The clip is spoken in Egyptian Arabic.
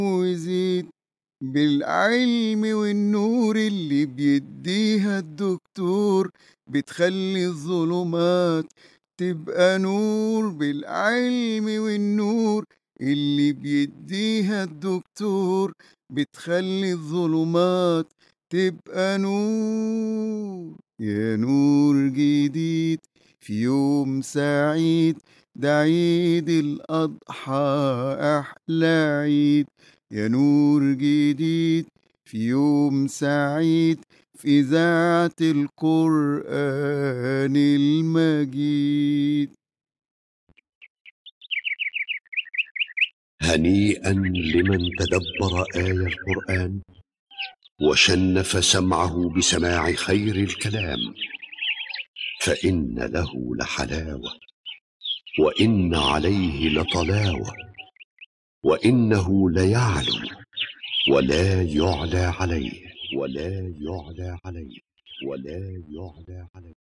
ويزيد بالعلم والنور اللي بيديها الدكتور بتخلي الظلمات تبقى نور بالعلم والنور اللي بيديها الدكتور بتخلي الظلمات تبقى نور يا نور جديد في يوم سعيد ده عيد الأضحى أحلى عيد يا نور جديد في يوم سعيد في إذاعة القرآن المجيد هنيئا لمن تدبر آي القرآن وشنف سمعه بسماع خير الكلام فإن له لحلاوة وإن عليه لطلاوة وإنه ليعلو ولا يعلى عليه ولا يعلى عليه ولا يعلى عليه